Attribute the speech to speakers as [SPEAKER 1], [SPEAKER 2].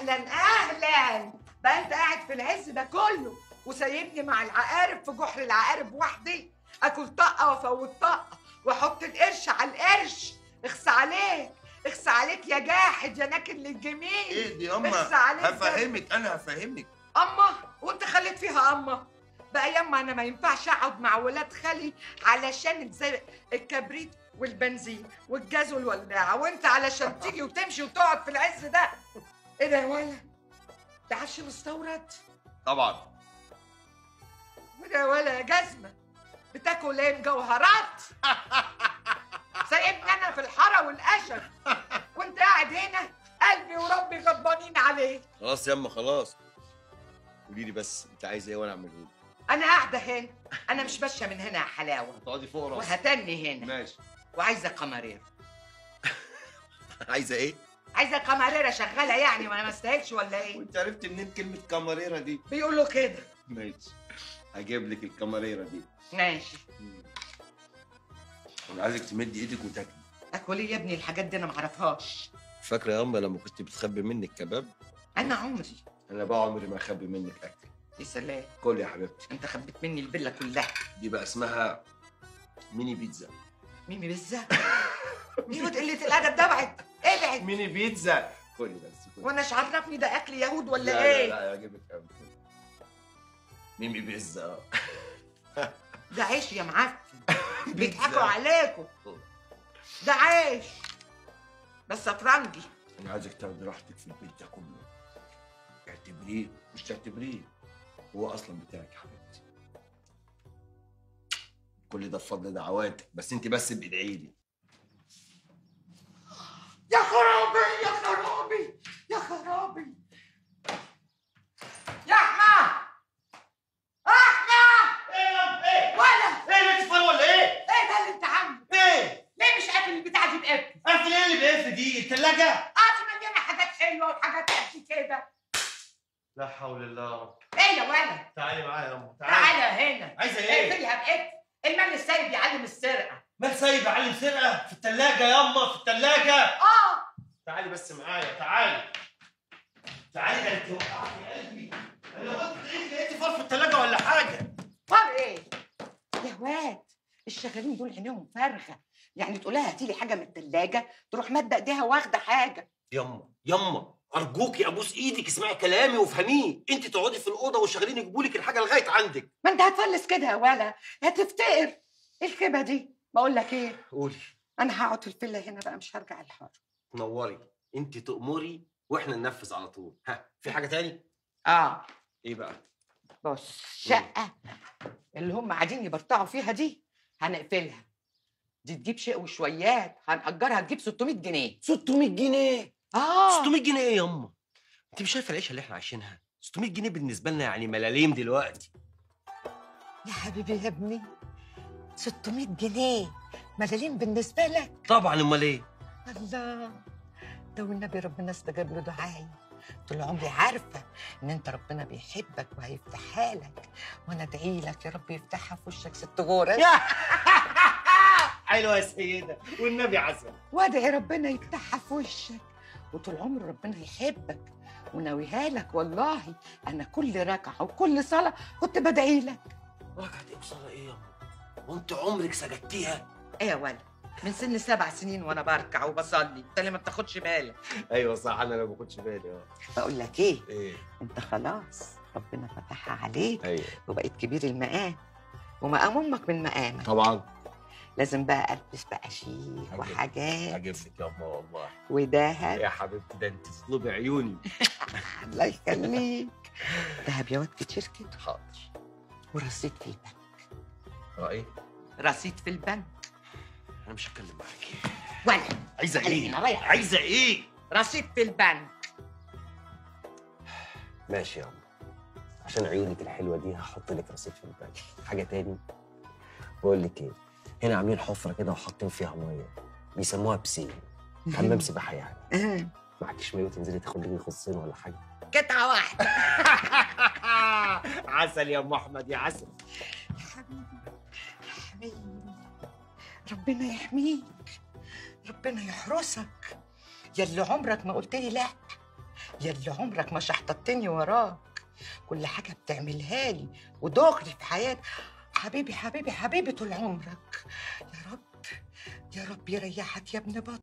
[SPEAKER 1] اهلا اهلا بقى انت قاعد في العز ده كله وسايبني مع العقارب في جحر العقارب وحدي اكل طقه وافوت طقه واحط القرش على القرش اخس عليك اخس عليك يا جاحد يا ناكل للجميل
[SPEAKER 2] ايه دي
[SPEAKER 1] اخس
[SPEAKER 2] ياما
[SPEAKER 1] عليك
[SPEAKER 2] هفهمك انا هفهمك
[SPEAKER 1] اما وانت خليت فيها اما بقى ياما انا ما ينفعش اقعد مع ولاد خالي علشان زي الكبريت والبنزين والجاز والولاعه وانت علشان تيجي وتمشي وتقعد في العز ده ايه ده يا ولا ده عفش مستورد
[SPEAKER 2] طبعا
[SPEAKER 1] وده يا ولا يا جزمه بتاكل ايه مجوهرات سايبني انا في الحاره والقشر وانت قاعد هنا قلبي وربي غضبانين عليك
[SPEAKER 2] خلاص ياما خلاص قولي لي بس انت عايزه ايه وانا اعمله لك
[SPEAKER 1] انا قاعده هنا انا مش ماشيه من هنا يا حلاوه
[SPEAKER 2] تقعدي فوق راسي
[SPEAKER 1] وهتني هنا
[SPEAKER 2] ماشي
[SPEAKER 1] وعايزه قمرير
[SPEAKER 2] عايزه ايه
[SPEAKER 1] عايزه قمريره شغاله يعني وانا ما استاهلش ولا ايه
[SPEAKER 2] وانت عرفت منين كلمه كاماريرا دي
[SPEAKER 1] بيقولوا كده
[SPEAKER 2] ماشي هجيب لك الكاماريرا دي
[SPEAKER 1] ماشي
[SPEAKER 2] انا عايزك تمدي ايدك وتاكلي
[SPEAKER 1] اكل ايه يا ابني الحاجات دي انا ما اعرفهاش
[SPEAKER 2] فاكره يا اما لما كنت بتخبي مني الكباب
[SPEAKER 1] انا عمري
[SPEAKER 2] انا بقى عمري ما اخبي منك اكل
[SPEAKER 1] يا سلام
[SPEAKER 2] كل يا حبيبتي
[SPEAKER 1] انت خبيت مني البله كلها
[SPEAKER 2] دي بقى اسمها ميني بيتزا
[SPEAKER 1] ميمي بالذات مين قله الادب ده ابعد ابعد
[SPEAKER 2] ميني بيتزا كلي بس كلي
[SPEAKER 1] وانا ايش عرفني ده اكل يهود ولا
[SPEAKER 2] لا
[SPEAKER 1] ايه
[SPEAKER 2] لا لا يعجبك قوي ميمي بيتزا
[SPEAKER 1] ده عيش يا معفن بيضحكوا عليكم ده عيش بس افرنجي
[SPEAKER 2] انا عايزك تاخدي راحتك في البيت ده كله اعتبريه مش تعتبريه هو اصلا بتاعك يا حبيبتي كل ده بفضل دعواتك بس انت بس بادعي لي
[SPEAKER 1] يا خرابي يا خرابي يا خرابي يا احمد احمد
[SPEAKER 3] ايه ايه
[SPEAKER 1] ولا
[SPEAKER 3] ايه انت فار ولا ايه؟
[SPEAKER 1] ايه ده اللي انت عامله
[SPEAKER 3] ايه؟
[SPEAKER 1] ليه مش قافل البتاع دي بقفل
[SPEAKER 3] قفل ايه اللي بقفل دي؟ التلاجة؟
[SPEAKER 1] اه دي مليانه حاجات حلوه وحاجات قد كده
[SPEAKER 3] لا حول الله يا رب
[SPEAKER 1] ايه يا ولد
[SPEAKER 3] تعالي معايا يا ام
[SPEAKER 1] تعالى هنا
[SPEAKER 3] عايزه ايه؟
[SPEAKER 1] اقفلها بقفل المال السايب يعلم السرقه
[SPEAKER 3] مال سايب علم سرقة في التلاجة ياما في التلاجة
[SPEAKER 1] اه
[SPEAKER 3] تعالي بس معايا تعالي تعالي ده انت وقعتي قلبي انا قلت ايه لقيتي فار في التلاجة ولا حاجة
[SPEAKER 1] فار ايه يا واد الشغالين دول عينيهم فارغه يعني تقولها هاتي لي حاجه من الثلاجه تروح ماده ايديها واخده حاجه
[SPEAKER 3] ياما ياما ارجوكي ابوس ايدك اسمعي كلامي وافهميه انت تقعدي في الاوضه والشغالين يجيبوا لك الحاجه لغايه عندك
[SPEAKER 1] ما انت هتفلس كده يا ولا هتفتقر ايه الخيبه دي بقول لك ايه
[SPEAKER 3] قولي
[SPEAKER 1] انا هقعد في الفيلا هنا بقى مش هرجع الحاره
[SPEAKER 3] تنوري انت تأمري واحنا ننفذ على طول ها في حاجه تاني
[SPEAKER 1] اه
[SPEAKER 3] ايه بقى
[SPEAKER 1] بص شقه اللي هم قاعدين يبرطعوا فيها دي هنقفلها دي تجيب شيء وشويات هنأجرها تجيب 600 جنيه
[SPEAKER 3] 600 جنيه
[SPEAKER 1] اه
[SPEAKER 3] 600 جنيه ايه ياما انت مش شايفه العيشه اللي احنا عايشينها 600 جنيه بالنسبه لنا يعني ملاليم دلوقتي
[SPEAKER 1] يا حبيبي يا ابني 600 جنيه ملالين بالنسبه لك
[SPEAKER 3] طبعا امال ايه
[SPEAKER 1] الله ده والنبي ربنا استجاب له دعائي طول عمري عارفه ان انت ربنا بيحبك وهيفتحها لك وانا ادعي لك يا رب يفتحها في وشك ست غوره
[SPEAKER 3] حلوه يا سيده والنبي عسل
[SPEAKER 1] وادعي ربنا يفتحها في وشك وطول عمر ربنا يحبك وناويها لك والله انا كل ركعه وكل صلاه كنت بدعي لك
[SPEAKER 3] ركعت ايه وصلاه ايه ياما وانت عمرك سجدتيها
[SPEAKER 1] ايه يا ولد من سن سبع سنين وانا بركع وبصلي انت اللي ما بتاخدش بالك
[SPEAKER 3] ايوه صح انا ما باخدش بالي اه
[SPEAKER 1] بقول لك ايه
[SPEAKER 3] ايه
[SPEAKER 1] انت خلاص ربنا فتحها عليك
[SPEAKER 3] ايوه
[SPEAKER 1] وبقيت كبير المقام ومقام امك من مقامك
[SPEAKER 3] طبعا
[SPEAKER 1] لازم بقى البس بقى شيك
[SPEAKER 3] عجب-
[SPEAKER 1] وحاجات
[SPEAKER 3] عجبتك ياما والله
[SPEAKER 1] ودهب
[SPEAKER 3] يا حبيبتي ده انت تطلبي عيوني
[SPEAKER 1] الله يخليك دهب يا واد كتير كده
[SPEAKER 3] حاضر
[SPEAKER 1] ورصيد في البنك
[SPEAKER 3] اه ايه
[SPEAKER 1] رصيد في البنك
[SPEAKER 3] انا مش هتكلم معاكي
[SPEAKER 1] ولا
[SPEAKER 3] عايزه
[SPEAKER 1] تعالي
[SPEAKER 3] ايه
[SPEAKER 1] هنا، رايح.
[SPEAKER 3] عايزه ايه
[SPEAKER 1] رصيد في البنك
[SPEAKER 3] ماشي يا عم عشان عيونك الحلوه دي هحط لك رصيد في البنك حاجه تاني بقول لك ايه هنا عاملين حفره كده وحاطين فيها ميه بيسموها بسين حمام سباحه يعني
[SPEAKER 1] آه،
[SPEAKER 3] معكيش مايو تنزلي تاخدي لي خصين ولا حاجه
[SPEAKER 1] قطعه واحده
[SPEAKER 3] عسل يا ام احمد يا عسل
[SPEAKER 1] يا حبيبي يا حبيبي ربنا يحميك ربنا يحرسك يا اللي عمرك ما قلت لي لا يلي عمرك ما شحططتني وراك كل حاجة بتعملها لي ودغري في حياتي حبيبي حبيبي حبيبي طول عمرك يا رب يا رب يريحك يا ابن بط